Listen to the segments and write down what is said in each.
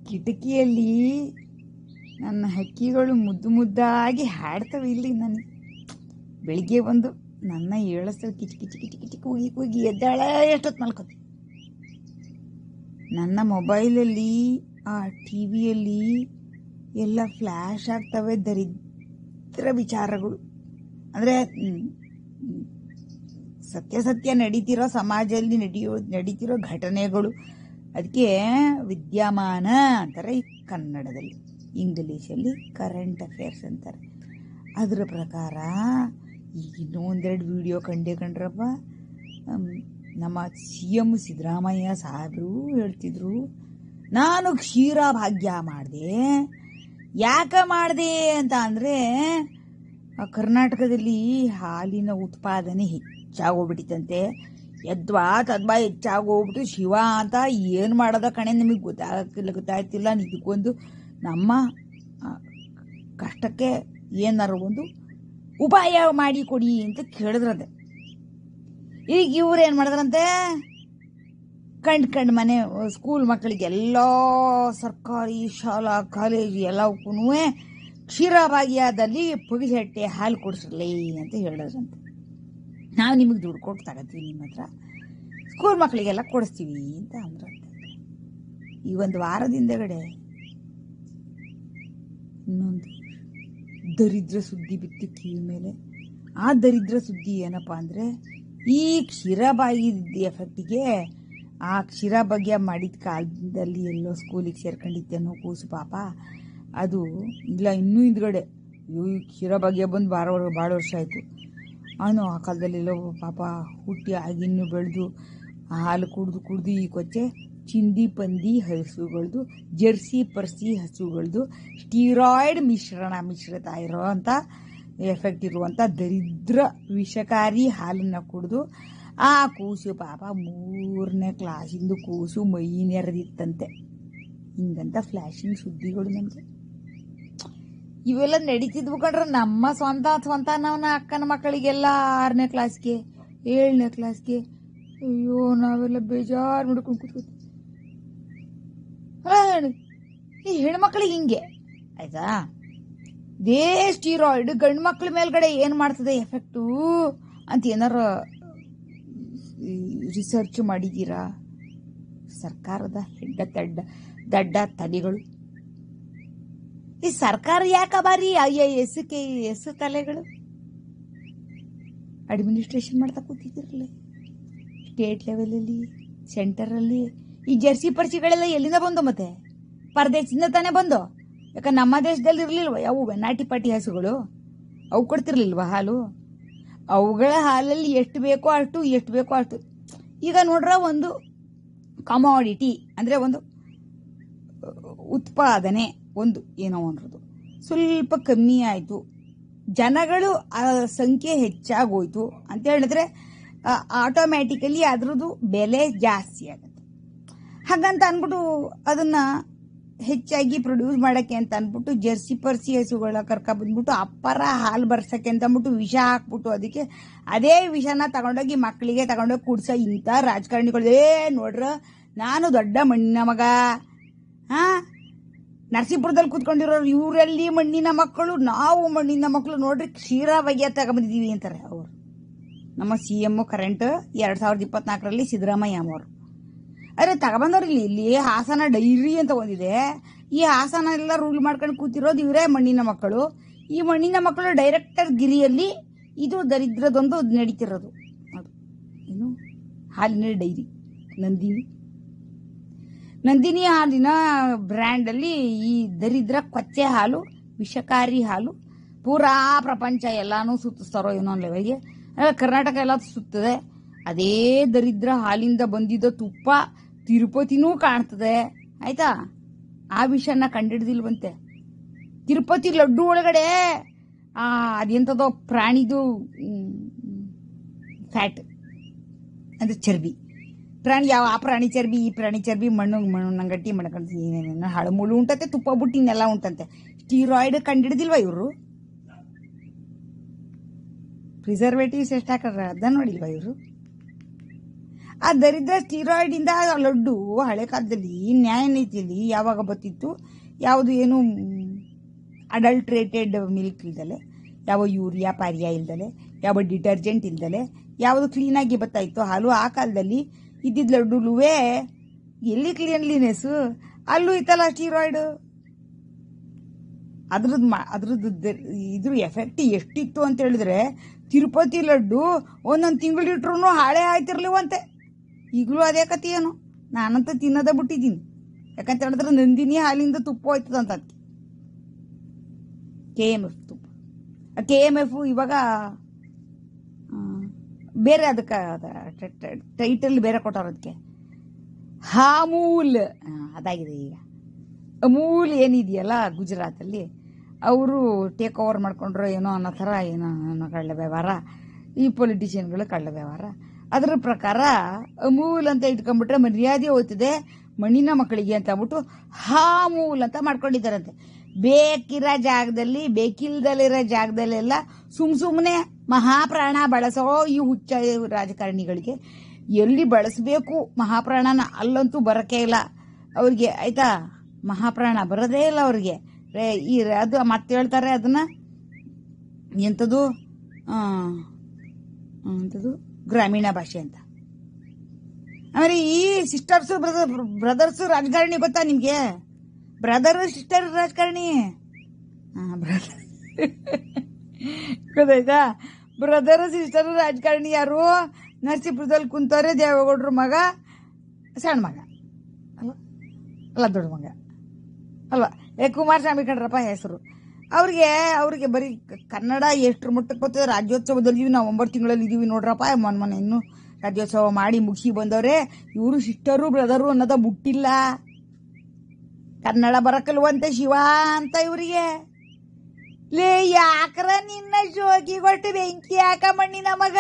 ಕಿಟಕಿಯಲ್ಲಿ ನನ್ನ ಹಕ್ಕಿಗಳು ಮುದ್ದು ಮುದ್ದಾಗಿ ಹಾಡ್ತವೆ ಇಲ್ಲಿ ನನಗೆ ಬೆಳಿಗ್ಗೆ ಒಂದು ನನ್ನ ಏಳಸ್ತವೆ ಕಿಚಿ ಕಿಚಿ ಕಿಚಿ ಕಿಚಿ ಕೂಗಿ ಕೂಗಿ ಎದ್ದಾಳೆ ಎಷ್ಟೊತ್ತು ಮಲ್ಕೋತಿ ನನ್ನ ಮೊಬೈಲಲ್ಲಿ ಆ ಟಿ ವಿಯಲ್ಲಿ ಎಲ್ಲ ಫ್ಲ್ಯಾಶ್ ಆಗ್ತವೆ ದರಿದ್ರ ವಿಚಾರಗಳು ಅಂದರೆ ಸತ್ಯ ಸತ್ಯ ನಡೀತಿರೋ ಸಮಾಜದಲ್ಲಿ ನಡೆಯೋ ನಡೀತಿರೋ ಘಟನೆಗಳು ಅದಕ್ಕೆ ವಿದ್ಯಮಾನ ಅಂತಾರೆ ಈ ಕನ್ನಡದಲ್ಲಿ ಇಂಗ್ಲೀಷಲ್ಲಿ ಕರೆಂಟ್ ಅಫೇರ್ಸ್ ಅಂತಾರೆ ಅದರ ಪ್ರಕಾರ ಈಗ ಇನ್ನೂ ಒಂದೆರಡು ವಿಡಿಯೋ ಕಂಡೇ ಕಂಡ್ರಪ್ಪ ಹ್ಮ್, ನಮ್ಮ ಸಿ ಎಮ್ ಸಿದ್ದರಾಮಯ್ಯ ಸಾಹೇಬರು ಹೇಳ್ತಿದ್ರು ನಾನು ಕ್ಷೀರ ಭಾಗ್ಯ ಮಾಡಿದೆ ಯಾಕೆ ಮಾಡಿದೆ ಅಂತ ಅಂದರೆ ಕರ್ನಾಟಕದಲ್ಲಿ ಹಾಲಿನ ಉತ್ಪಾದನೆ ಹೆಚ್ಚಾಗೋಗ್ಬಿಟ್ಟಿತ್ತಂತೆ ಯದ್ವಾ ತದ್ವಾ ಹೆಚ್ಚಾಗೋಗ್ಬಿಟ್ಟು ಶಿವ ಅಂತ ಏನು ಮಾಡೋದ ಕಣೆ ನಿಮಗೆ ಗೊತ್ತಾಗ್ತಿಲ್ಲ ಗೊತ್ತಾಗ್ತಿಲ್ಲ ಇದಕ್ಕೊಂದು ನಮ್ಮ ಆ, ಕಷ್ಟಕ್ಕೆ ಏನಾರು ಒಂದು ಉಪಾಯ ಮಾಡಿ ಕೊಡಿ ಅಂತ ಕೇಳಿದ್ರಂತೆ ಈಗ ಇವ್ರು ಏನು ಮಾಡಿದ್ರಂತೆ ಕಂಡು ಕಂಡು ಮನೆ ಸ್ಕೂಲ್ ಮಕ್ಕಳಿಗೆ ಎಲ್ಲ ಸರ್ಕಾರಿ ಶಾಲಾ ಕಾಲೇಜು ಎಲ್ಲವಕ್ಕೂ ಕ್ಷೀರಭಾಗ್ಯದಲ್ಲಿ ಪುಗಿಸಟ್ಟೆ ಹಾಲು ಕೊಡಿಸ್ರಲಿ ಅಂತ ಹೇಳಿದ್ರಂತೆ ನಾವು ನಿಮಗೆ ದುಡ್ಡು ಕೊಟ್ಟು ತಗೋತೀವಿ ನಿಮ್ಮ ಹತ್ರ ಸ್ಕೂಲ್ ಮಕ್ಕಳಿಗೆಲ್ಲ ಕೊಡಿಸ್ತೀವಿ ಅಂತ ಅಂದ್ರಂತೆ ಈ ಒಂದು ವಾರದಿಂದಗಡೆ ಇನ್ನೊಂದು ದರಿದ್ರ ಸುದ್ದಿ ಬಿತ್ತು ಕಿವಿ ಮೇಲೆ ಆ ದರಿದ್ರ ಸುದ್ದಿ ಏನಪ್ಪ ಅಂದರೆ ಈ ಕ್ಷೀರಬಾಯಿ ಎಫೆಕ್ಟಿಗೆ ಆ ಕ್ಷೀರ ಭಾಗ್ಯ ಮಾಡಿದ ಕಾಲದಲ್ಲಿ ಎಲ್ಲೋ ಸ್ಕೂಲಿಗೆ ಸೇರ್ಕೊಂಡಿತ್ತೇನೋ ಕೂಸು ಪಾಪ ಅದು ಇಲ್ಲ ಇನ್ನೂ ಹಿಂದ್ಗಡೆ ಅಯ್ಯೋ ಈ ಕ್ಷೀರ ಭಾಗ್ಯ ಬಂದು ಬಾರ ಭಾಳ ವರ್ಷ ಆಯಿತು ಅವನು ಆ ಕಾಲದಲ್ಲಿ ಎಲ್ಲೋ ಪಾಪ ಹುಟ್ಟಿ ಆಗಿನ್ನು ಬೆಳೆದು ಹಾಲು ಕುಡ್ದು ಕುಡ್ದು ಈ ಕೊಚ್ಚೆ ಚಿಂದಿ ಪಂದಿ ಹಸುಗಳದು ಜರ್ಸಿ ಪರ್ಸಿ ಹಸುಗಳದು ಸ್ಟೀರಾಯ್ಡ್ ಮಿಶ್ರಣ ಮಿಶ್ರಿತ ಇರೋ ಅಂತ ಎಫೆಕ್ಟ್ ಇರುವಂಥ ದರಿದ್ರ ವಿಷಕಾರಿ ಹಾಲನ್ನು ಕುಡಿದು ಆ ಕೂಸು ಪಾಪ ಮೂರನೇ ಕ್ಲಾಸಿಂದು ಕೂಸು ಮೈ ನೆರೆದಿತ್ತಂತೆ ಹಿಂಗಂತ ಫ್ಲ್ಯಾಶಿಂಗ್ ಸುದ್ದಿಗಳು ನನಗೆ ಇವೆಲ್ಲ ನಡೀತಿದ್ವು ಕಂಡ್ರೆ ನಮ್ಮ ಸ್ವಂತ ಸ್ವಂತ ನಮ್ಮ ಅಕ್ಕನ ಮಕ್ಕಳಿಗೆಲ್ಲ ಆರನೇ ಕ್ಲಾಸ್ಗೆ ಏಳನೇ ಕ್ಲಾಸ್ಗೆ ಅಯ್ಯೋ ನಾವೆಲ್ಲ ಬೇಜಾರು ಮಾಡ್ಕೊಂಡು ಕೂತ್ಕೋತೀವಿ ಅಲ್ಲ, ಈ ಹೆಣ್ಮಕ್ಳಿಗೆ ಹಿಂಗೆ ಆಯ್ತಾ ದೇ ಸ್ಟೀರಾಯ್ಡ್ ಗಂಡು ಮಕ್ಳ ಮೇಲ್ಗಡೆ ಏನು ಮಾಡ್ತದೆ ಎಫೆಕ್ಟು ಅಂತ ಏನಾರ ರಿಸರ್ಚ್ ಮಾಡಿದ್ದೀರಾ ಸರ್ಕಾರದ ಹೆಡ್ಡ ತಡ್ಡ ದಡ್ಡ ತಲೆಗಳು ಈ ಸರ್ಕಾರ ಯಾಕ ಬಾರಿ I A S K S ತಲೆಗಳು ಅಡ್ಮಿನಿಸ್ಟ್ರೇಷನ್ ಮಾಡ್ತಾ ಕೂತಿದ್ರಲ್ಲ ಸ್ಟೇಟ್ ಲೆವೆಲಲ್ಲಿ ಸೆಂಟರಲ್ಲಿ ಈ ಜರ್ಸಿ ಪರ್ಸಿಗಳೆಲ್ಲ ಎಲ್ಲಿಂದ ಬಂದು ಮತ್ತೆ ಪರದೇಶದಿಂದ ತಾನೇ ಬಂದು ಯಾಕಂದ್ರೆ ನಮ್ಮ ದೇಶದಲ್ಲಿ ಇರ್ಲಿಲ್ವ ಯಾವ ನಾಟಿ ಪಾಟಿ ಹಸುಗಳು ಅವು ಕೊಡ್ತಿರ್ಲಿಲ್ವ ಹಾಲು ಅವುಗಳ ಹಾಲಲ್ಲಿ ಎಷ್ಟು ಬೇಕೋ ಅಷ್ಟು ಎಷ್ಟು ಬೇಕೋ ಅಷ್ಟು ಈಗ ನೋಡ್ರ ಒಂದು ಕಮಾಡಿಟಿ ಅಂದರೆ ಒಂದು ಉತ್ಪಾದನೆ ಒಂದು ಏನೋ ಅನ್ನೋದು ಸ್ವಲ್ಪ ಕಮ್ಮಿ ಆಯಿತು ಜನಗಳು ಆ ಸಂಖ್ಯೆ ಹೆಚ್ಚಾಗೋಯ್ತು ಅಂತ ಹೇಳಿದ್ರೆ ಆಟೋಮ್ಯಾಟಿಕಲಿ ಅದ್ರದ್ದು ಬೆಲೆ ಜಾಸ್ತಿ ಆಗುತ್ತೆ ಹಾಗಂತ ಅಂದ್ಬಿಟ್ಟು ಅದನ್ನ ಹೆಚ್ಚಾಗಿ ಪ್ರೊಡ್ಯೂಸ್ ಮಾಡಕ್ಕೆ ಅಂತ ಅಂದ್ಬಿಟ್ಟು ಜರ್ಸಿ ಪರ್ಸಿ ಹಸುಗಳ ಕರ್ಕ ಬಂದ್ಬಿಟ್ಟು ಅಪ್ಪರ ಹಾಲು ಬರ್ಸಕ್ಕೆ ಅಂತ ಅಂದ್ಬಿಟ್ಟು ವಿಷ ಹಾಕ್ಬಿಟ್ಟು ಅದಕ್ಕೆ ಅದೇ ವಿಷನ ತಗೊಂಡೋಗಿ ಮಕ್ಕಳಿಗೆ ತಗೊಂಡೋಗಿ ಕುಡ್ಸ ಇಂಥ ರಾಜಕಾರಣಿಗಳು ಏ ನೋಡ್ರ ನಾನು ದೊಡ್ಡ ಮಣ್ಣಿನ ಮಗ ಹಾ ನರಸೀಪುರದಲ್ಲಿ ಕೂತ್ಕೊಂಡಿರೋರು ಇವರಲ್ಲಿ ಮಣ್ಣಿನ ಮಕ್ಕಳು ನಾವು ಮಣ್ಣಿನ ಮಕ್ಕಳು ನೋಡ್ರಿ ಕ್ಷೀರ ಬಗೆಯ ತಗೊಂಬಂದಿದ್ದೀವಿ ಅಂತಾರೆ ಅವರು ನಮ್ಮ ಸಿ ಎಮ್ ಕರೆಂಟ್ ಎರಡ್ ಸಾವಿರದ ಇಪ್ಪತ್ನಾಲ್ಕರಲ್ಲಿ ಸಿದ್ದರಾಮಯ್ಯ ಅವರು ಅರೆ ತಗೊಬಂದವ್ರು ಇಲ್ಲಿ ಇಲ್ಲಿ ಹಾಸನ ಡೈರಿ ಅಂತ ಒಂದಿದೆ ಈ ಹಾಸನ ಎಲ್ಲ ರೂಲ್ ಮಾಡ್ಕೊಂಡು ಕೂತಿರೋದು ಇವರೇ ಮಣ್ಣಿನ ಮಕ್ಕಳು ಈ ಮಣ್ಣಿನ ಮಕ್ಕಳು ಡೈರೆಕ್ಟರ್ ಗಿರಿಯಲ್ಲಿ ಇದು ದರಿದ್ರದೊಂದು ನಡೀತಿರೋದು ಅದು ಏನು ಹಾಲಿನ ಡೈರಿ ನಂದಿನಿ ನಂದಿನಿ ಹಾಲಿನ ಬ್ರ್ಯಾಂಡಲ್ಲಿ ಈ ದರಿದ್ರ ಕೊಚ್ಚೆ ಹಾಲು ವಿಷಕಾರಿ ಹಾಲು ಪೂರಾ ಪ್ರಪಂಚ ಎಲ್ಲಾನು ಸುತ್ತಿಸ್ತಾರೋ ಏನೋ ಲೆವೆಲ್ಗೆ ಕರ್ನಾಟಕ ಎಲ್ಲ ಸುತ್ತದೆ ಅದೇ ದರಿದ್ರ ಹಾಲಿಂದ ಬಂದಿದ್ದ ತುಪ್ಪ ತಿರುಪತಿನೂ ಕಾಣ್ತದೆ ಆಯ್ತಾ ಆ ವಿಷಯನ ಕಂಡಿಡ್ದಿಲ್ವಂತೆ ತಿರುಪತಿ ಲಡ್ಡು ಒಳಗಡೆ ಆ ಅದೆಂಥದೋ ಪ್ರಾಣಿದು ಫ್ಯಾಟ್ ಅಂದ್ರೆ ಚರ್ಬಿ ಪ್ರಾಣಿ ಯಾವ ಆ ಪ್ರಾಣಿ ಚರ್ಬಿ ಈ ಪ್ರಾಣಿ ಚರ್ಬಿ ಮಣ್ಣು ಮಣ್ಣು ಗಟ್ಟಿ ಮಾಡ್ಕೊಂಡು ಏನೇನೇನೋ ಹಳಮುಳು ಉಂಟಂತೆ ತುಪ್ಪ ಬುಟ್ಟಿನೆಲ್ಲ ಉಂಟಂತೆ ಸ್ಟೀರಾಯ್ಡ್ ಕಂಡಿಡ್ದಿಲ್ವಾ ಇವರು ಪ್ರಿಸರ್ವೇಟಿವ್ಸ್ ಎಷ್ಟು ಹಾಕದ್ರ ಅದನ್ನ ನೋಡಿಲ್ವಾ ಇವರು ಆ ದರಿದ್ರ ಸ್ಟೀರಾಯ್ಡಿಂದ ಲಡ್ಡು ಹಳೆ ಕಾಲದಲ್ಲಿ ನ್ಯಾಯ ನೀತಿಯಲ್ಲಿ ಯಾವಾಗ ಬತ್ತಿತ್ತು ಯಾವುದು ಏನು ಅಡಲ್ಟ್ರೇಟೆಡ್ ಮಿಲ್ಕ್ ಇಲ್ದಲೆ ಯಾವ ಯೂರಿಯಾ ಪಾರಿಯಾ ಇಲ್ದಲೆ ಯಾವ ಡಿಟರ್ಜೆಂಟ್ ಇಲ್ದಲೆ ಯಾವುದು ಕ್ಲೀನಾಗಿ ಬರ್ತಾ ಇತ್ತು ಹಾಲು ಆ ಕಾಲದಲ್ಲಿ ಇದ್ದಿದ್ದ ಲಡ್ಡುಲುವೇ ಎಲ್ಲಿ ಕ್ಲೀನ್ಲಿನೆಸ್ ಅಲ್ಲೂ ಇತ್ತಲ್ಲ ಸ್ಟೀರಾಯ್ಡ್ ಅದ್ರದ್ದು ಮಾ ಅದ್ರದ್ದು ದ- ಇದ್ರ ಎಫೆಕ್ಟ್ ಎಷ್ಟಿತ್ತು ಅಂತ ಹೇಳಿದ್ರೆ ತಿರುಪತಿ ಲಡ್ಡು ಒಂದೊಂದು ತಿಂಗಳಿಟ್ರು ಹಾಳೆ ಆಯ್ತಿರ್ಲಿವಂತೆ ಈಗಲೂ ಅದೇ ಕತೆ ಏನು ನಾನಂತೂ ತಿನ್ನೋದ ಬಿಟ್ಟಿದ್ದೀನಿ ಯಾಕಂತ ಹೇಳಿದ್ರೆ ನಂದಿನಿ ಹಾಲಿಂದ ತುಪ್ಪ ಹೋಯ್ತದಂತ ಅದಕ್ಕೆ ಕೆ ಎಮ್ ಎಫ್ ತುಪ್ಪ ಕೆ ಎಮ್ ಎಫ್ ಇವಾಗ ಆ, ಬೇರೆ ಅದಕ್ಕೆ ಟೈಟಲ್ ಬೇರೆ ಕೊಟ್ಟವ್ರು ಅದಕ್ಕೆ ಹಾಮೂಲ್ ಆ, ಅದಾಗಿದೆ ಈಗ ಅಮೂಲ್ ಏನಿದೆಯಲ್ಲ ಗುಜರಾತಲ್ಲಿ ಅವರು ಟೇಕ್ ಓವರ್ ಮಾಡ್ಕೊಂಡ್ರು ಏನೋ ಅನ್ನೋ ಥರ ಏನೋ ಅನ್ನೋ ಕಳ್ಳ ವ್ಯವಹಾರ ಈ ಪೊಲಿಟಿಷಿಯನ್ಗಳು ಕಳ್ಳ ವ್ಯವಹಾರ ಅದರ ಪ್ರಕಾರ ಅಮೂಲ್ ಅಂತ ಇಟ್ಕೊಂಡ್ಬಿಟ್ರೆ ಮರ್ಯಾದೆ ಹೋಗ್ತದೆ ಮಣ್ಣಿನ ಮಕ್ಕಳಿಗೆ ಅಂತ ಅಂದ್ಬಿಟ್ಟು ಹಾಮೂಲ್ ಅಂತ ಮಾಡ್ಕೊಂಡಿದ್ದಾರಂತೆ ಬೇಕಿರೋ ಜಾಗದಲ್ಲಿ ಬೇಕಿಲ್ದಲ್ಲಿರೋ ಜಾಗದಲ್ಲೆಲ್ಲ ಸುಮ್ ಸುಮ್ಮನೆ ಮಹಾಪ್ರಾಣ ಬಳಸೋ ಈ ಹುಚ್ಚ ರಾಜಕಾರಣಿಗಳಿಗೆ ಎಲ್ಲಿ ಬಳಸಬೇಕು ಮಹಾಪ್ರಾಣನ ಅಲ್ಲಂತೂ ಬರಕ್ಕೆ ಇಲ್ಲ ಅವ್ರಿಗೆ ಆಯ್ತಾ ಮಹಾಪ್ರಾಣ ಬರೋದೇ ಇಲ್ಲ ಅವ್ರಿಗೆ ರೇ ಈ ರ- ಅದು ಮತ್ತೆ ಹೇಳ್ತಾರೆ ಅದನ್ನ ಎಂಥದ್ದು ಆ, ಎಂಥದ್ದು ಗ್ರಾಮೀಣ ಭಾಷೆ ಅಂತ ಆಮೇಲೆ ಈ ಸಿಸ್ಟರ್ಸು ಬ್ರದರ್ ಬ್ರದರ್ಸು ರಾಜಕಾರಣಿ ಗೊತ್ತಾ ನಿಮ್ಗೆ ಬ್ರದರ್ ಸಿಸ್ಟರ್ ರಾಜಕಾರಣಿ ಬ್ರದರ್ ಗೊತ್ತಾಯ್ತಾ ಬ್ರದರ್ ಸಿಸ್ಟರ್ ರಾಜಕಾರಣಿ ಯಾರು ನರಸೀಪುರದಲ್ಲಿ ಕುಂತವ್ರೆ ದೇವೇಗೌಡ್ರ ಮಗ ಸಣ್ಣ ಮಗ ಅಲ್ಲ ಅಲ್ಲ ದೊಡ್ಡ ಮಗ ಅಲ್ವಾ ಏ ಕುಮಾರಸ್ವಾಮಿ ಕಣ್ರಪ್ಪ ಹೆಸರು ಅವ್ರಿಗೆ ಅವ್ರಿಗೆ ಬರೀ ಕ- ಕನ್ನಡ ಎಷ್ಟ್ರ ಮಟ್ಟಕ್ಕೆ ಬರ್ತದೆ ರಾಜ್ಯೋತ್ಸವದಲ್ಲಿ ನಾವು ಒಂಬತ್ತು ತಿಂಗಳಲ್ಲಿ ಇದೀವಿ ನೋಡ್ರಪ್ಪ ಮೊನ್ನೆ ಮೊನ್ನೆ ಇನ್ನು ರಾಜ್ಯೋತ್ಸವ ಮಾಡಿ ಮುಗಿಸಿ ಬಂದವ್ರೆ ಇವರು ಸಿಸ್ಟರು ಬ್ರದರು ಅನ್ನೋದ ಮುಟ್ಟಿಲ್ಲ ಕನ್ನಡ ಬರಕಲ್ವಂತೆ ಶಿವ ಅಂತ ಇವರಿಗೆ ಲೇ ಯಾಕ್ರ ನಿನ್ನ ಶೋಕಿ ಕೊಟ್ಟು ಬೆಂಕಿ ಯಾಕ ಮಣ್ಣಿನ ಮಗ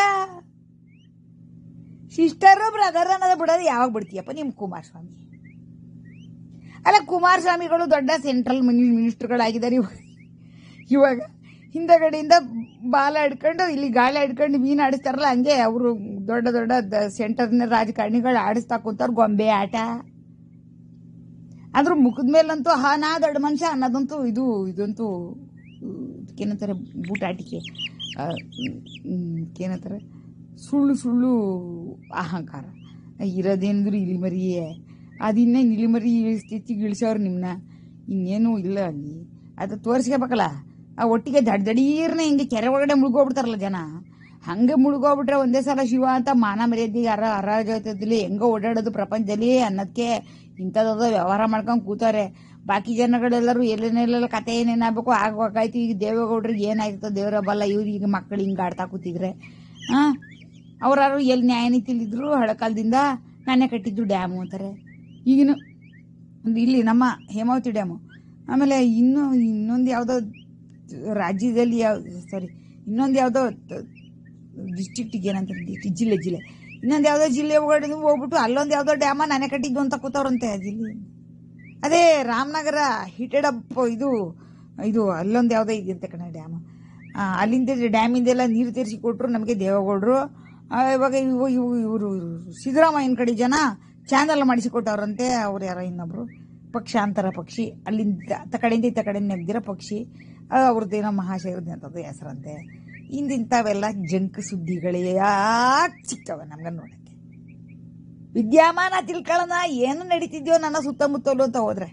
ಸಿಸ್ಟರು ಬ್ರದರ್ ಅನ್ನೋದು ಬಿಡೋದು ಯಾವಾಗ ಬಿಡ್ತೀಯಪ್ಪ ನಿಮ್ ಕುಮಾರಸ್ವಾಮಿ ಅಲ್ಲ ಕುಮಾರಸ್ವಾಮಿಗಳು ದೊಡ್ಡ ಸೆಂಟ್ರಲ್ ಮಿನಿಸ್ಟರ್ಗಳಾಗಿದ್ದಾರೆ ಇವಾಗ ಇವಾಗ ಹಿಂದಗಡೆಯಿಂದ ಬಾಲ ಹಿಡ್ಕೊಂಡು ಇಲ್ಲಿ ಗಾಳಿ ಹಿಡ್ಕೊಂಡು ಮೀನು ಆಡಿಸ್ತಾರಲ್ಲ ಹಂಗೆ ಅವರು ದೊಡ್ಡ ದೊಡ್ಡ ದ- ಸೆಂಟರ್ನ ರಾಜಕಾರಣಿಗಳು ಆಡಿಸ್ತಾ ಕೂತಾರ ಗೊಂಬೆ ಆಟ ಆದ್ರೂ ಮುಖದ ಮೇಲಂತೂ ಹಾ ನಾ ದೊಡ್ಡ ಮನುಷ್ಯ ಅನ್ನೋದಂತೂ ಇದು ಇದಂತೂ ಏನಂತಾರೆ ಬೂಟಾಟಿಕೆ ಆ, ಹ್ಮ್, ಏನಂತಾರೆ ಸುಳ್ಳು ಸುಳ್ಳು ಅಹಂಕಾರ ಇರೋದೇನಿದ್ರು ಇಲಿಮರಿಯೇ ಅದಿನ್ನ ಇಲಿಮರಿ ಸ್ಥಿತಿಗೆ ಇಳಿಸೋರು ನಿಮ್ಮನ್ನ ಇನ್ನೇನು ಇಲ್ಲ ಅಲ್ಲಿ ಅದು ತೋರಿಸ್ಕೋಬೇಕಲ್ಲ ಆ ಒಟ್ಟಿಗೆ ದಡ್ ದಡೀರ್ನ ಹಿಂಗೆ ಕೆರೆ ಒಳಗಡೆ ಮುಳುಗೋಗ್ಬಿಡ್ತಾರಲ್ಲ ಜನ ಹಂಗೆ ಮುಳುಗೋಗ್ಬಿಟ್ರೆ ಒಂದೇ ಸಲ ಶಿವ ಅಂತ ಮಾನ ಮರ್ಯಾದೆಗೆ ಅರ ಅರಾಜಕದಲ್ಲಿ ಹೆಂಗೋ ಓಡಾಡೋದು ಪ್ರಪಂಚದಲ್ಲಿ ಅನ್ನೋದಕ್ಕೆ ಇಂಥದ್ದು ವ್ಯವಹಾರ ಮಾಡ್ಕೊಂಡು ಕೂತಾರೆ ಬಾಕಿ ಜನಗಳೆಲ್ಲರೂ ಎಲ್ಲೇನೆಲ್ಲ ಕತೆ ಏನೇನಾಗಬೇಕು ಆಗೋಗಾಯ್ತು ಈಗ ದೇವೇಗೌಡ್ರಿಗೆ ಏನಾಯ್ತು ದೇವರ ಬಲ್ಲ ಇವ್ರು ಈಗ ಮಕ್ಕಳು ಹಿಂಗೆ ಆಡ್ತಾ ಕೂತಿದ್ರೆ ಹಾಂ ಅವ್ರಾರು ಎಲ್ಲಿ ನ್ಯಾಯ ನೀತಿಲಿದ್ರು ಹಳಕಾಲದಿಂದ ನಾನೇ ಕಟ್ಟಿದ್ದು ಡ್ಯಾಮು ಅಂತಾರೆ ಈಗಿನ ಒಂದು ಇಲ್ಲಿ ನಮ್ಮ ಹೇಮಾವತಿ ಡ್ಯಾಮು ಆಮೇಲೆ ಇನ್ನೂ ಇನ್ನೊಂದು ಯಾವುದೋ ರಾಜ್ಯದಲ್ಲಿ ಯಾವ ಸಾರಿ ಇನ್ನೊಂದು ಯಾವುದೋ ಡಿಸ್ಟ್ರಿಕ್ಟಿಗೆ ಏನಂತಾರೆ ಡಿಸ್ಟ್ರಿಕ್ಟ್ ಜಿಲ್ಲೆ ಜಿಲ್ಲೆ ಇನ್ನೊಂದು ಯಾವುದೋ ಜಿಲ್ಲೆ ಒಳಗಡೆ ಹೋಗ್ಬಿಟ್ಟು ಅಲ್ಲೊಂದು ಯಾವುದೋ ಡ್ಯಾಮ ನಾನೇ ಕಟ್ಟಿದ್ದು ಅಂತ ಕೂತವ್ರಂತೆ ಆ ಜಿಲ್ಲೆ ಅದೇ ರಾಮನಗರ ಹಿಟೆಡ್ ಅಪ್ ಇದು ಇದು ಅಲ್ಲೊಂದು ಯಾವುದೋ ಇದೆಯಂತೆ ಕಣ ಡ್ಯಾಮ್ ಅಲ್ಲಿಂದ ಡ್ಯಾಮಿಂದೆಲ್ಲ ನೀರು ತೀರಿಸಿ ಕೊಟ್ಟರು ನಮಗೆ ದೇವೇಗೌಡರು ಆ, ಇವಾಗ ಇವು ಇವು ಇವರು ಸಿದ್ದರಾಮಯ್ಯನ ಕಡೆ ಜನ ಚಾನಲ್ ಮಾಡಿಸಿಕೊಟ್ಟವ್ರಂತೆ ಅವ್ರು ಯಾರೋ ಇನ್ನೊಬ್ರು ಪಕ್ಷಾಂತರ ಪಕ್ಷಿ ಅಲ್ಲಿಂದ ಅತ್ತ ಕಡೆಯಿಂದ ಇತ್ತ ಕಡೆ ನೆಗ್ದಿರೋ ಪಕ್ಷಿ ಅದು ಅವ್ರದ್ದೇನೋ ಮಹಾಶಯರದ್ದು ಅಂತದ್ದು ಹೆಸರಂತೆ ಇಂದಿಂಥವೆಲ್ಲ ಜಂಕ್ ಸುದ್ದಿಗಳೇ ಯಾಕೆ ಸಿಗ್ತವೆ ನಮ್ಗೆ ನೋಡಕ್ಕೆ ವಿದ್ಯಮಾನ ತಿಳ್ಕೊಳ್ಳೋಣ ಏನು ನಡೀತಿದ್ಯೋ ನನ್ನ ಸುತ್ತಮುತ್ತಲು ಅಂತ ಹೋದ್ರೆ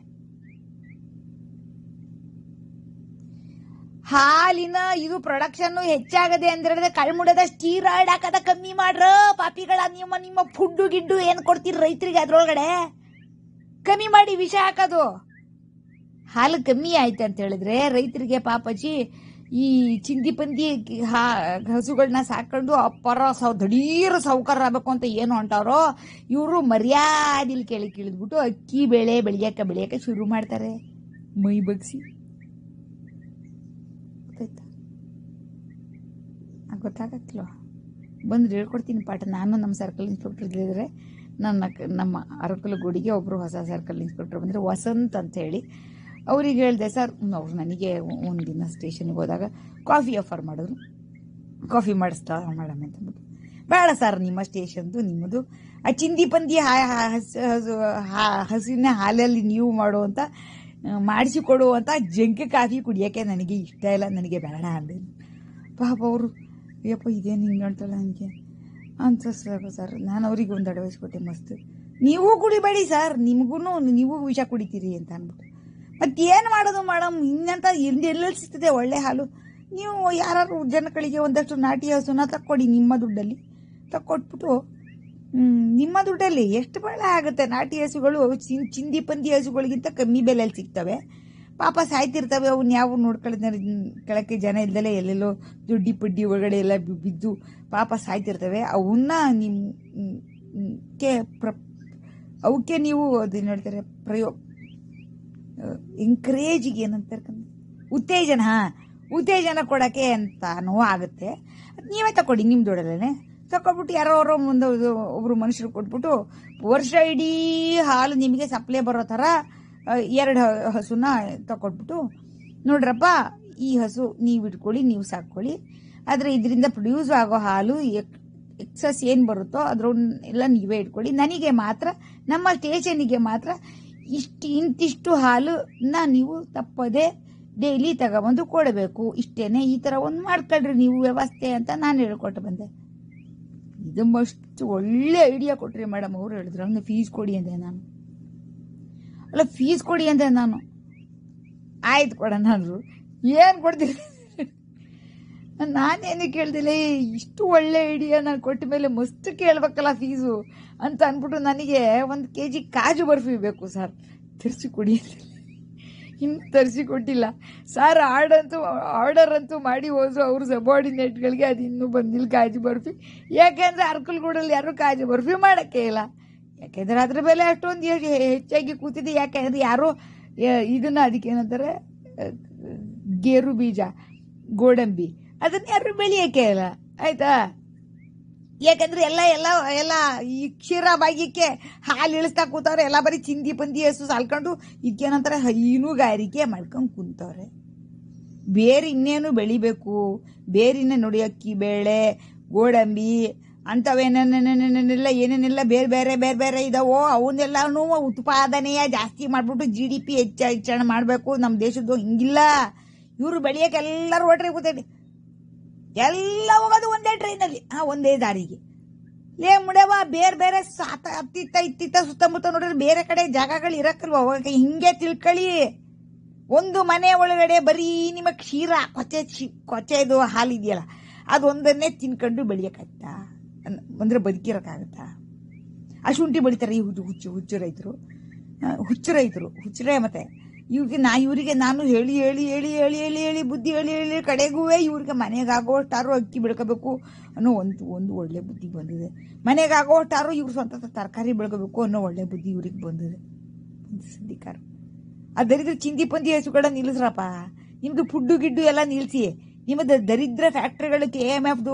ಹಾಲಿನ ಇದು ಪ್ರೊಡಕ್ಷನ್ ಹೆಚ್ಚಾಗದೆ ಅಂದ್ರೆ ಕಳ್ಮುಡದ ಸ್ಟೀರಾಯ್ಡ್ ಹಾಕದ ಕಮ್ಮಿ ಮಾಡ್ರ ಪಾಪಿಗಳ ನಿಮ್ಮ ನಿಮ್ಮ ಫುಡ್ಡು ಗಿಡ್ಡು ಏನು ಕೊಡ್ತೀರಿ ರೈತರಿಗೆ ಅದ್ರೊಳಗಡೆ ಕಮ್ಮಿ ಮಾಡಿ ವಿಷ ಹಾಕೋದು ಹಾಲು ಕಮ್ಮಿ ಆಯ್ತು ಅಂತ ಹೇಳಿದ್ರೆ ರೈತರಿಗೆ ಪಾಪಚಿ ಈ ಚಿಂದಿ ಪಂದಿ ಹಾ ಹಸುಗಳನ್ನ ಸಾಕೊಂಡು ಅಪ್ಪರ ಸೌ ದಡೀರ ಸೌಕರ್ಯ ಆಗ್ಬೇಕು ಅಂತ ಏನು ಹೊಂಟವ್ರೋ ಇವರು ಮರ್ಯಾದಿಲ್ ಕೇಳಿ ಕೇಳಿದ್ಬಿಟ್ಟು ಅಕ್ಕಿ ಬೇಳೆ ಬೆಳೆಯಕ್ಕೆ ಬೆಳೆಯಕ್ಕೆ ಶುರು ಮಾಡ್ತಾರೆ ಮೈ ಬಗ್ಸಿ ಗೊತ್ತಾಯ್ತಾ ಆ, ಗೊತ್ತಾಗತ್ತಿಲ್ವ ಬಂದ್ರೆ ಹೇಳ್ಕೊಡ್ತೀನಿ ಪಾಠ ನಾನು ನಮ್ಮ ಸರ್ಕಲ್ ಇನ್ಸ್ಪೆಕ್ಟರ್ ಇದ್ದಿದ್ರೆ ನನ್ನ ಕ- ನಮ್ಮ ಅರಕಲಗೂಡಿಗೆ ಒಬ್ಬರು ಹೊಸ ಸರ್ಕಲ್ ಇನ್ಸ್ಪೆಕ್ಟರ್ ಬಂದರೆ ವಸಂತ್ ಅಂತ ಹೇಳಿ ಅವ್ರಿಗೆ ಹೇಳಿದೆ ಸರ್ ಅವ್ರು ನನಗೆ ಒಂದಿನ ಸ್ಟೇಷನ್ಗೆ ಹೋದಾಗ ಕಾಫಿ ಆಫರ್ ಮಾಡಿದ್ರು ಕಾಫಿ ಮಾಡಿಸ್ತಾ ಮೇಡಮ್ ಅಂತ ಅಂದ್ಬಿಟ್ಟು ಬೇಡ ಸರ್ ನಿಮ್ಮ ಸ್ಟೇಷನ್ದು ನಿಮ್ಮದು ಆ ಚಿಂದಿ ಪಂದಿ ಹಾ- ಹಾ- ಹಸ್- ಹಸು- ಹಾ- ಹಸುವಿನ ಹಾಲಲ್ಲಿ ನೀವು ಮಾಡುವಂತ ಆ, ಮಾಡಿಸಿಕೊಡುವಂತ ಜಂಕೆ ಕಾಫಿ ಕುಡಿಯೋಕ್ಕೆ ನನಗೆ ಇಷ್ಟ ಇಲ್ಲ ನನಗೆ ಬೇಡ ಅಂದೆ ಪಾಪ ಅವರು ಅಯ್ಯಪ್ಪ ಇದೇನು ಹಿಂಗೆ ಹೇಳ್ತಲ್ಲ ನನಗೆ ಅಂತ ಸರ್ ಸರ್ ನಾನು ಅವ್ರಿಗೆ ಒಂದು ಅಡ್ವೈಸ್ ಕೊಟ್ಟೆ ಮಸ್ತ್ ನೀವು ಕುಡಿಬೇಡಿ ಸರ್ ನಿಮಗೂ ನೀವು ವಿಷ ಕುಡಿತೀರಿ ಅಂತ ಅಂದ್ಬಿಟ್ಟು ಮತ್ತೇನು ಮಾಡೋದು ಮೇಡಮ್ ಇನ್ನಂತ ಎಲ್ಲಿ ಎಲ್ಲೆಲ್ಲಿ ಸಿಗ್ತದೆ ಒಳ್ಳೆ ಹಾಲು ನೀವು ಯಾರು ಜನಗಳಿಗೆ ಒಂದಷ್ಟು ನಾಟಿ ಹಸುನ ತಕ್ಕೊಡಿ ನಿಮ್ಮ ದುಡ್ಡಲ್ಲಿ ತಕ್ಕೊಟ್ಬಿಟ್ಟು ಹ್ಮ್, ನಿಮ್ಮ ದುಡ್ಡಲ್ಲಿ ಎಷ್ಟು ಬೆಳೆ ಆಗುತ್ತೆ ನಾಟಿ ಹಸುಗಳು ಚಿನ್- ಚಿಂದಿ ಪಂದಿ ಹಸುಗಳಿಗಿಂತ ಕಮ್ಮಿ ಬೆಲೆಯಲ್ಲಿ ಸಿಗ್ತವೆ ಪಾಪ ಸಾಯ್ತಿರ್ತವೆ ಅವನ್ನ ಯಾವ ನೋಡ್ಕೊಳ್ಳೋದ್ ಕೆಳಕ್ಕೆ ಜನ ಇಲ್ದಲೆ ಎಲ್ಲೆಲ್ಲೋ ದುಡ್ಡಿ ಪಡ್ಡಿ ಒಳಗಡೆ ಎಲ್ಲ ಬಿ- ಬಿದ್ದು ಪಾಪ ಸಾಯ್ತಿರ್ತವೆ ಅವನ್ನ ನಿಮ್ ಹ್ಮ್, ಹ್ಮ್, ಕ್ಕೆ ಪ್ರ ಅವಕ್ಕೆ ನೀವು ಅದೇನು ಹೇಳ್ತಾರೆ ಪ್ರಯೋ ಎಂಕರೇಜಿಗೆ ಏನಂತಾರೆ ಕಣೆ? ಉತ್ತೇಜನ ಹಾ ಉತ್ತೇಜನ ಕೊಡಕ್ಕೆ ಅಂತಾನೂ ಆಗುತ್ತೆ ನೀವೇ ತಗೊಳ್ಳಿ ನಿಮ್ಮ ದುಡ್ಡಲ್ಲೇ ತಗೊಬಿಟ್ಟು ಯಾರೋ ಅವರೋ ಮುಂದೆ ಒಬ್ರು ಮನುಷ್ಯರು ಕೊಟ್ಬಿಟ್ಟು ವರ್ಷ ಇಡೀ ಹಾಲು ನಿಮಗೆ ಸಪ್ಲೈ ಬರೋ ಥರ ಎರಡು ಹಸುನ ತಗೊಟ್ಬಿಟ್ಟು ನೋಡ್ರಪ್ಪ ಈ ಹಸು ನೀವು ಇಟ್ಕೊಳ್ಳಿ ನೀವು ಸಾಕೊಳ್ಳಿ ಆದರೆ ಇದರಿಂದ ಪ್ರೊಡ್ಯೂಸ್ ಆಗೋ ಹಾಲು ಎಕ್ಸಸ್ ಏನು ಬರುತ್ತೋ ಅದ್ರನ್ನೆಲ್ಲ ನೀವೇ ಇಟ್ಕೊಳ್ಳಿ ನನಗೆ ಮಾತ್ರ ನಮ್ಮ ಸ್ಟೇಷನಿಗೆ ಮಾತ್ರ ಇಷ್ಟು ಇಂತಿಷ್ಟು ಹಾಲನ್ನ ನೀವು ತಪ್ಪದೆ ಡೈಲಿ ತಗೊಬಂದು ಕೊಡಬೇಕು ಇಷ್ಟೇನೆ ಈ ಥರ ಒಂದು ಮಾಡ್ಕೊಳ್ರಿ ನೀವು ವ್ಯವಸ್ಥೆ ಅಂತ ನಾನು ಹೇಳ್ಕೊಟ್ಟು ಬಂದೆ ಇದು ಮಸ್ತ್ ಒಳ್ಳೆ ಐಡಿಯಾ ಕೊಟ್ರಿ ಮೇಡಮ್ ಅವ್ರು ಹೇಳಿದ್ರು ಹಂಗೆ ಫೀಸ್ ಕೊಡಿ ಅಂದೆ ನಾನು ಅಲ್ಲ ಫೀಸ್ ಕೊಡಿ ಅಂದೆ ನಾನು ಆಯ್ತು ಕೊಡೋಣ ಅಂದ್ರು ಏನು ಕೊಡ್ತೀರಿ ನಾನೇನು ಕೇಳ್ದಿಲ್ಲ ಏ, ಇಷ್ಟು ಒಳ್ಳೆ ಐಡಿಯಾ ನಾನು ಕೊಟ್ಟ ಮೇಲೆ ಮಸ್ತ್ ಕೇಳ್ಬೇಕಲ್ಲ ಫೀಸು ಅಂತ ಅಂದ್ಬಿಟ್ಟು ನನಗೆ ಒಂದು ಕೆ ಜಿ ಕಾಜು ಬರ್ಫಿ ಬೇಕು ಸರ್ ತರಿಸಿ ಕೊಡಿ ಅಂತ ಇನ್ನು ತರಿಸಿ ಕೊಟ್ಟಿಲ್ಲ ಸರ್ ಆರ್ಡ್ ಅಂತೂ ಆರ್ಡರ್ ಅಂತೂ ಮಾಡಿ ಹೋದ್ರು ಅವ್ರ ಸಬಾರ್ಡಿನೇಟ್ಗಳಿಗೆ ಅದು ಇನ್ನೂ ಬಂದಿಲ್ಲ ಕಾಜು ಬರ್ಫಿ ಯಾಕೆಂದ್ರೆ ಅರ್ಕಲ್ಗೂಡಲ್ಲಿ ಯಾರು ಕಾಜು ಬರ್ಫಿ ಮಾಡೋಕ್ಕೆ ಇಲ್ಲ ಯಾಕೆಂದ್ರೆ ಅದ್ರ ಬೆಲೆ ಅಷ್ಟೊಂದು ಹೆ- ಹೆಚ್ಚಾಗಿ ಕೂತಿದೆ ಯಾಕೆಂದ್ರೆ ಯಾರೋ ಆ, ಇದನ್ನ ಅದಕ್ಕೆ ಏನಂತಾರೆ ಆ, ಗೇರು ಬೀಜ ಗೋಡಂಬಿ ಅದನ್ನ ಯಾರು ಬೆಳೆಯೋಕೆ ಇಲ್ಲ ಆಯ್ತಾ ಯಾಕಂದ್ರೆ ಎಲ್ಲ ಎಲ್ಲ ಎಲ್ಲ ಈ ಕ್ಷೀರ ಭಾಗ್ಯಕ್ಕೆ ಹಾಲು ಇಳಿಸ್ತಾ ಕೂತವ್ರೆ ಎಲ್ಲ ಬರೀ ಚಿಂದಿ ಪಂದಿ ಹಸು ಸಾಲ್ಕೊಂಡು ಇದಕ್ಕೇನಂತಾರೆ ಹೈನುಗಾರಿಕೆ ಮಾಡ್ಕೊಂಡು ಕುಂತವ್ರೆ ಬೇರೆ ಇನ್ನೇನು ಬೆಳಿಬೇಕು ಬೇರಿನ ನೋಡಿ ಅಕ್ಕಿ ಬೇಳೆ ಗೋಡಂಬಿ ಅಂಥವೇನೇನೇನೇನೆಲ್ಲ ಏನೇನೆಲ್ಲ ಬೇರೆ ಬೇರೆ ಬೇರೆ ಬೇರೆ ಇದಾವೋ ಅವನ್ನೆಲ್ಲನೂ ಉತ್ಪಾದನೆಯ ಜಾಸ್ತಿ ಮಾಡ್ಬಿಟ್ಟು ಜಿ ಡಿ ಪಿ ಹೆಚ್ಚ ಹೆಚ್ಚಳ ಮಾಡಬೇಕು ನಮ್ಮ ದೇಶದ್ದು ಹಿಂಗಿಲ್ಲ ಇವರು ಬೆಳೆಯೋಕೆ ಎಲ್ಲರೂ ಹೊಟ್ರೆ ಕೂತೈತಿ ಎಲ್ಲ ಹೋಗೋದು ಒಂದೇ ಟ್ರೈನಲ್ಲಿ ಹಾ ಒಂದೇ ದಾರಿಗೆ ಲೇ ಮುಡವ ಬೇರೆ ಬೇರೆ ಸಾತ ಅತ್ತಿತ್ತ ಇತ್ತಿತ್ತ ಸುತ್ತಮುತ್ತ ನೋಡಿದ್ರೆ ಬೇರೆ ಕಡೆ ಜಾಗಗಳು ಇರಕ್ಕಲ್ವ ಹೋಗಕ್ಕೆ ಹಿಂಗೆ ತಿಳ್ಕೊಳ್ಳಿ ಒಂದು ಮನೆ ಒಳಗಡೆ ಬರೀ ನಿಮ್ಮ ಕ್ಷೀರ ಕೊಚ್ಚೆ ಚಿ- ಕೊಚ್ಚೆದು ಹಾಲು ಇದೆಯಲ್ಲ ಅದೊಂದನ್ನೇ ತಿನ್ಕೊಂಡು ಬೆಳೆಯಕ್ಕಾಗ್ತಾ ಅನ್- ಅಂದ್ರೆ ಬದುಕಿರೋಕ್ಕಾಗತ್ತಾ ಆ ಶುಂಠಿ ಬೆಳಿತಾರೆ ಈ ಹುಚ್ಚು ಹುಚ್ಚು ಹುಚ್ಚು ರೈತರು ಆ, ಹುಚ್ಚು ರೈತರು ಹುಚ್ಚರೇ ಮತ್ತೆ ಇವ್ರಿಗೆ ನಾ ಇವರಿಗೆ ನಾನು ಹೇಳಿ ಹೇಳಿ ಹೇಳಿ ಹೇಳಿ ಹೇಳಿ ಹೇಳಿ ಬುದ್ಧಿ ಹೇಳಿ ಹೇಳಿ ಕಡೆಗೂ ಇವ್ರಿಗೆ ಮನೆಗೆ ಆಗೋಷ್ಟಾರು ಅಕ್ಕಿ ಬೆಳ್ಕೋಬೇಕು ಅನ್ನೋ ಒಂದು ಒಂದು ಒಳ್ಳೆ ಬುದ್ಧಿ ಬಂದಿದೆ ಮನೆಗೆ ಆಗೋಷ್ಟಾರು ಇವ್ರು ಸ್ವಂತ ತರಕಾರಿ ಬೆಳ್ಕೋಬೇಕು ಅನ್ನೋ ಒಳ್ಳೆ ಬುದ್ಧಿ ಇವ್ರಿಗೆ ಬಂದಿದೆ ಸದ್ಯಕಾರ ಆ ದರಿದ್ರ ಚಿಂದಿ ಪಂದಿ ಹಸುಗಳನ್ನ ನಿಲ್ಲಿಸ್ರಪ್ಪ ನಿಮ್ದು ಫುಡ್ಡು ಗಿಡ್ಡು ಎಲ್ಲ ನಿಲ್ಲಿಸಿ ನಿಮ್ಮದು ದರಿದ್ರ ಫ್ಯಾಕ್ಟ್ರಿಗಳು ಕೆ ಎಮ್ ಎಫ್ದು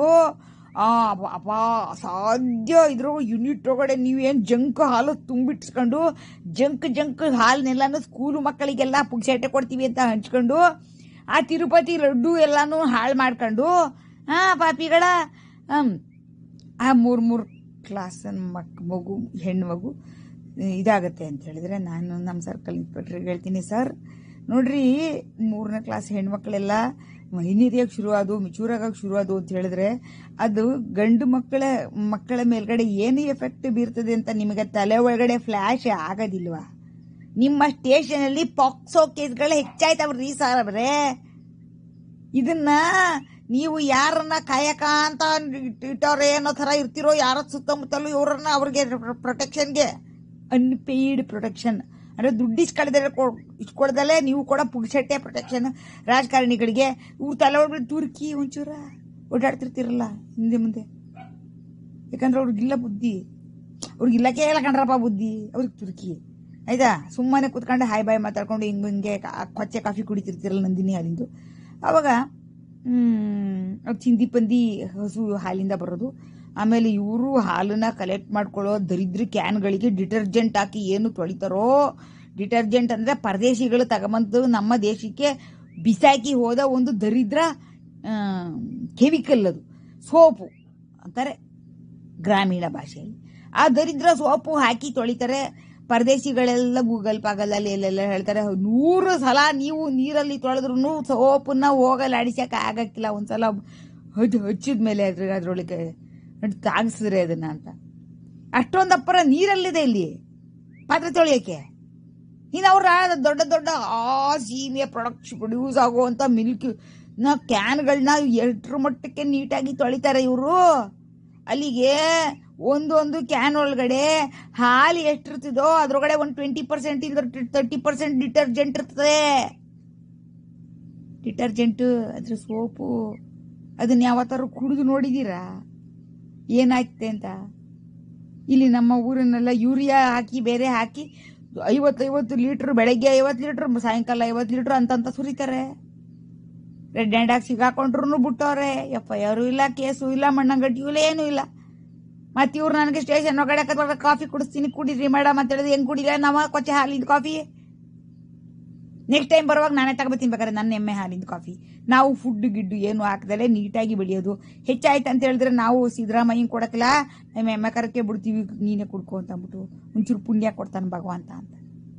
ಅಪ್ಪ ಸಾಧ್ಯ ಇದ್ರ ಯೂನಿಟ್ ಒಳಗಡೆ ನೀವೇನು ಜಂಕ್ ಹಾಲು ತುಂಬಿಟ್ಸ್ಕೊಂಡು ಜಂಕ್ ಜಂಕ್ ಹಾಲನ್ನೆಲ್ಲಾನು ಸ್ಕೂಲು ಮಕ್ಕಳಿಗೆಲ್ಲ ಪುಕ್ಸೇಟೆ ಕೊಡ್ತೀವಿ ಅಂತ ಹಂಚ್ಕೊಂಡು ಆ ತಿರುಪತಿ ಲಡ್ಡು ಎಲ್ಲಾನು ಹಾಳು ಮಾಡ್ಕೊಂಡು ಹಾ ಪಾಪಿಗಳ ಹ್ಮ್ ಆ ಮೂರು ಮೂರು ಕ್ಲಾಸ್ ಮಕ್ ಮಗು ಹೆಣ್ಣು ಮಗು ಇದಾಗತ್ತೆ ಅಂತ ಹೇಳಿದ್ರೆ ನಾನು ನಮ್ಮ ಸರ್ಕಲ್ ಇನ್ಸ್ಪೆಕ್ಟ್ರಿಗೆ ಹೇಳ್ತೀನಿ ಸರ್ ನೋಡ್ರಿ ಮೂರನೇ ಕ್ಲಾಸ್ ಹೆಣ್ಮಕ್ಳೆಲ್ಲ ಮೈನೀರಿಯಾಗಿ ಶುರು ಆದು ಮೆಚೂರ್ ಆಗಕ್ಕೆ ಶುರು ಆದು ಅಂತ ಹೇಳಿದ್ರೆ ಅದು ಗಂಡು ಮಕ್ಕಳ ಮಕ್ಕಳ ಮೇಲ್ಗಡೆ ಏನು ಎಫೆಕ್ಟ್ ಬೀರ್ತದೆ ಅಂತ ನಿಮಗೆ ತಲೆ ಒಳಗಡೆ ಫ್ಲ್ಯಾಶ್ ಆಗೋದಿಲ್ವಾ ನಿಮ್ಮ ಸ್ಟೇಷನಲ್ಲಿ ಪಾಕ್ಸೋ ಕೇಸ್ಗಳು ಹೆಚ್ಚಾಯ್ತವ್ರಿ ಸರ್ ಅವರೇ ಇದನ್ನ ನೀವು ಯಾರನ್ನ ಕಾಯಕ ಅಂತ ಇಟ್ಟವ್ರೆ ಅನ್ನೋ ಥರ ಇರ್ತಿರೋ ಯಾರ ಸುತ್ತಮುತ್ತಲೂ ಇವ್ರನ್ನ ಅವ್ರಿಗೆ ಪ್ರೊಟೆಕ್ಷನ್ಗೆ ಅನ್ಪೇಯ್ಡ್ ಪ್ರೊಟೆಕ್ಷನ್ ಅಂದ್ರೆ ದುಡ್ಡು ಇಸ್ಕೊಳ್ದೆ ಇಸ್ಕೊಳ್ದಲ್ಲೇ ನೀವು ಕೂಡ ಪುಗ್ಸಟ್ಟೆ ಪ್ರೊಟೆಕ್ಷನ್ ರಾಜಕಾರಣಿಗಳಿಗೆ ಇವ್ರ ತಲೆ ಒಳಗಡೆ ತುರ್ಕಿ ಒಂಚೂರ ಓಡಾಡ್ತಿರ್ತಿರಲ್ಲ ಹಿಂದೆ ಮುಂದೆ ಯಾಕಂದ್ರೆ ಅವ್ರಿಗಿಲ್ಲ ಬುದ್ಧಿ ಅವ್ರಿಗಿಲ್ಲಕ್ಕೆ ಇಲ್ಲ ಕಣ್ರಪ್ಪ ಬುದ್ಧಿ ಅವ್ರಿಗೆ ತುರ್ಕಿ ಆಯ್ತಾ ಸುಮ್ಮನೆ ಕೂತ್ಕೊಂಡು ಹಾಯ್ ಬಾಯ್ ಮಾತಾಡ್ಕೊಂಡು ಹಿಂಗೆ ಹಿಂಗೆ ಕಾ- ಕೊಚ್ಚೆ ಕಾಫಿ ಕುಡಿತಿರ್ತಿರಲ್ಲ ನಂದಿನಿ ಹಾಲಿಂದು ಅವಾಗ ಹ್ಮ್, ಅವ್ರ್ ಚಿಂದಿ ಪಂದಿ ಹಸು ಹಾಲಿಂದ ಬರೋದು ಆಮೇಲೆ ಇವರು ಹಾಲನ್ನ ಕಲೆಕ್ಟ್ ಮಾಡ್ಕೊಳ್ಳೋ ದರಿದ್ರ ಕ್ಯಾನ್ಗಳಿಗೆ ಡಿಟರ್ಜೆಂಟ್ ಹಾಕಿ ಏನು ತೊಳಿತಾರೋ ಡಿಟರ್ಜೆಂಟ್ ಅಂದ್ರೆ ಪರದೇಶಿಗಳು ತಗೊಂಬಂದು ನಮ್ಮ ದೇಶಕ್ಕೆ ಬಿಸಾಕಿ ಹೋದ ಒಂದು ದರಿದ್ರ ಕೆಮಿಕಲ್ ಅದು ಸೋಪು ಅಂತಾರೆ ಗ್ರಾಮೀಣ ಭಾಷೆಯಲ್ಲಿ ಆ ದರಿದ್ರ ಸೋಪು ಹಾಕಿ ತೊಳಿತಾರೆ ಪರದೇಶಿಗಳೆಲ್ಲ ಗೂಗಲ್ ಪಾಗಲಲ್ಲಿ ಎಲ್ಲೆಲ್ಲ ಹೇಳ್ತಾರೆ ನೂರು ಸಲ ನೀವು ನೀರಲ್ಲಿ ತೊಳೆದ್ರೂ ಸೋಪನ್ನ ಹೋಗಲಾಡಿಸಕ್ಕೆ ಆಗಕ್ಕಿಲ್ಲ ಒಂದ್ಸಲ ಹಚ್ಚ ಹಚ್ಚಿದ ಮೇಲೆ ಅದ್ರ ಅದ್ರೊಳಗೆ ತಾಗಿಸಿದ್ರೆ ಅದನ್ನ ಅಂತ ಅಷ್ಟೊಂದಪ್ಪರ ನೀರಲ್ಲಿದೆ ಇಲ್ಲಿ ಪಾತ್ರೆ ತೊಳೆಯೋಕೆ ಇನ್ನು ಅವ್ರ ದೊಡ್ಡ ದೊಡ್ಡ ಆ ಸೀನಿಯರ್ ಪ್ರಾಡಕ್ಟ್ಸ್ ಪ್ರೊಡ್ಯೂಸ್ ಆಗುವಂಥ ಮಿಲ್ಕ್ ನ ಕ್ಯಾನ್ಗಳನ್ನ ಎಷ್ಟರ ಮಟ್ಟಕ್ಕೆ ನೀಟಾಗಿ ತೊಳಿತಾರೆ ಇವರು ಅಲ್ಲಿಗೆ ಒಂದೊಂದು ಕ್ಯಾನ್ ಒಳಗಡೆ ಹಾಲು ಎಷ್ಟಿರ್ತದೋ ಅದ್ರೊಳಗಡೆ ಒಂದು ಟ್ವೆಂಟಿ ಪರ್ಸೆಂಟ್ ಇಲ್ಲ ತರ್ಟಿ ಪರ್ಸೆಂಟ್ ಡಿಟರ್ಜೆಂಟ್ ಇರ್ತದೆ ಡಿಟರ್ಜೆಂಟ್ ಅದ್ರ ಸೋಪು ಅದನ್ನ ಯಾವತ್ತಾರು ಕುಡಿದು ನೋಡಿದೀರಾ ಏನಾಯ್ತೆ ಅಂತ ಇಲ್ಲಿ ನಮ್ಮ ಊರಿನೆಲ್ಲ ಯೂರಿಯಾ ಹಾಕಿ ಬೇರೆ ಹಾಕಿ ಐವತ್ತೈವತ್ತು ಲೀಟ್ರ್ ಬೆಳಗ್ಗೆ ಐವತ್ತು ಲೀಟ್ರ್ ಸಾಯಂಕಾಲ ಐವತ್ತು ಲೀಟ್ರ್ ಅಂತಂತ ಸುರಿತಾರೆ ರೆಡ್ ಹ್ಯಾಂಡಾಗಿ ಸಿಗಾಕೊಂಡ್ರು ಬಿಟ್ಟವ್ರೆ ಎಫ್ ಐ ಆರು ಇಲ್ಲ ಕೇಸು ಇಲ್ಲ ಮಣ್ಣಂಗಟ್ಟಿಯೂ ಇಲ್ಲ ಏನೂ ಇಲ್ಲ ಮತ್ತೆ ಇವ್ರು ನನಗೆ ಸ್ಟೇಷನ್ ಒಳಗಡೆ ಕತ್ವಾಗ ಕಾಫಿ ಕುಡಿಸ್ತೀನಿ ಕುಡೀರಿ ಮೇಡಮ್ ಅಂತ ಹೇಳಿದ್ರೆ ಹೆಂಗ್ ಕುಡಿಲ್ಲ ನಮ್ಮ ಕೊಚ್ಚೆ ಹಾಲಿಂದ ಕಾಫಿ ನೆಕ್ಸ್ಟ್ ಟೈಮ್ ಬರುವಾಗ ನಾನೇ ತಗೋತೀನಿ ಬೇಕಾದ್ರೆ ನನ್ನ ಎಮ್ಮೆ ಹಾಲಿಂದ ಕಾಫಿ ನಾವು ಫುಡ್ ಗಿಡ್ಡು ಏನು ಹಾಕ್ದಲೆ ನೀಟಾಗಿ ಬೆಳೆಯೋದು ಹೆಚ್ಚಾಯ್ತು ಅಂತ ಹೇಳಿದ್ರೆ ನಾವು ಸಿದ್ದರಾಮಯ್ಯಂಗೆ ಕೊಡಕ್ಕಿಲ್ಲ ನಮ್ಮ ಎಮ್ಮೆ ಕರಕ್ಕೆ ಬಿಡ್ತೀವಿ ನೀನೇ ಕುಡ್ಕೊ ಅಂತ ಅಂದ್ಬಿಟ್ಟು ಒಂಚೂರು ಪುಣ್ಯ ಕೊಡ್ತಾನೆ ಭಗವಂತ ಅಂತ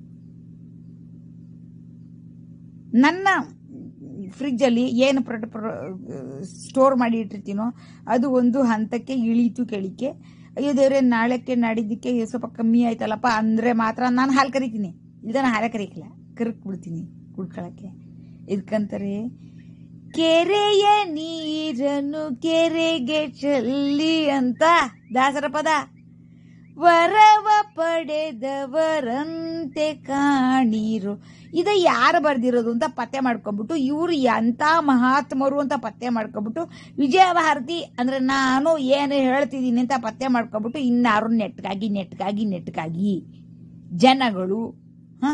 ನನ್ನ ಫ್ರಿಜ್ಜಲ್ಲಿ ಏನು ಪ್ರೊಡ ಸ್ಟೋರ್ ಮಾಡಿ ಇಟ್ಟಿರ್ತೀನೋ ಅದು ಒಂದು ಹಂತಕ್ಕೆ ಇಳೀತು ಕೆಳಿಕೆ ಅಯ್ಯೋ ದೇವ್ರೆ ನಾಳೆಕ್ಕೆ ನಾಡಿದ್ದಕ್ಕೆ ಸ್ವಲ್ಪ ಕಮ್ಮಿ ಆಯ್ತಲ್ಲಪ್ಪ ಅಂದರೆ ಮಾತ್ರ ನಾನು ಹಾಲು ಕರಿತೀನಿ ಇಲ್ದ ನಾನು ಹಾಲೇ ಕರೀಕಿಲ್ಲ ಕರಕ್ ಬಿಡ್ತೀನಿ ಕುಡ್ಕೊಳಕ್ಕೆ ಇದಕ್ಕಂತಾರೆ ಕೆರೆಯ ನೀರನ್ನು ಕೆರೆಗೆ ಚೆಲ್ಲಿ ಅಂತ ದಾಸರ ಪದ ವರವ ಪಡೆದವರಂತೆ ಕಾಣಿರು ಇದು ಯಾರು ಬರ್ದಿರೋದು ಅಂತ ಪತ್ತೆ ಮಾಡ್ಕೊಂಡ್ಬಿಟ್ಟು ಇವರು ಎಂಥ ಮಹಾತ್ಮರು ಅಂತ ಪತ್ತೆ ಮಾಡ್ಕೊಂಡ್ಬಿಟ್ಟು ವಿಜಯ ಭಾರತಿ ಅಂದ್ರೆ ನಾನು ಏನು ಹೇಳ್ತಿದ್ದೀನಿ ಅಂತ ಪತ್ತೆ ಮಾಡ್ಕೊಂಡ್ಬಿಟ್ಟು ಇನ್ನಾರು ನೆಟ್ಗಾಗಿ ನೆಟ್ಗಾಗಿ ನೆಟ್ಗಾಗಿ ಜನಗಳು ಹ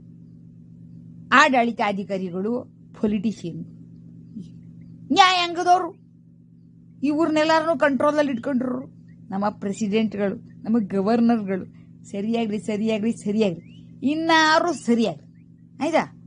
ಆಡಳಿತಾಧಿಕಾರಿಗಳು ಪೊಲಿಟಿಷಿಯನ್ ನ್ಯಾಯಾಂಗದವರು ಇವ್ರನ್ನೆಲ್ಲರನ್ನು ಕಂಟ್ರೋಲಲ್ಲಿ ಇಟ್ಕೊಂಡ್ರು ನಮ್ಮ ಪ್ರೆಸಿಡೆಂಟ್ಗಳು ನಮ್ಮ ಗವರ್ನರ್ಗಳು ಸರಿಯಾಗ್ರಿ ಸರಿಯಾಗ್ರಿ ಸರಿಯಾಗ್ರಿ ಇನ್ನಾರು ಸರಿಯಾಗ್ರಿ ಆಯ್ತಾ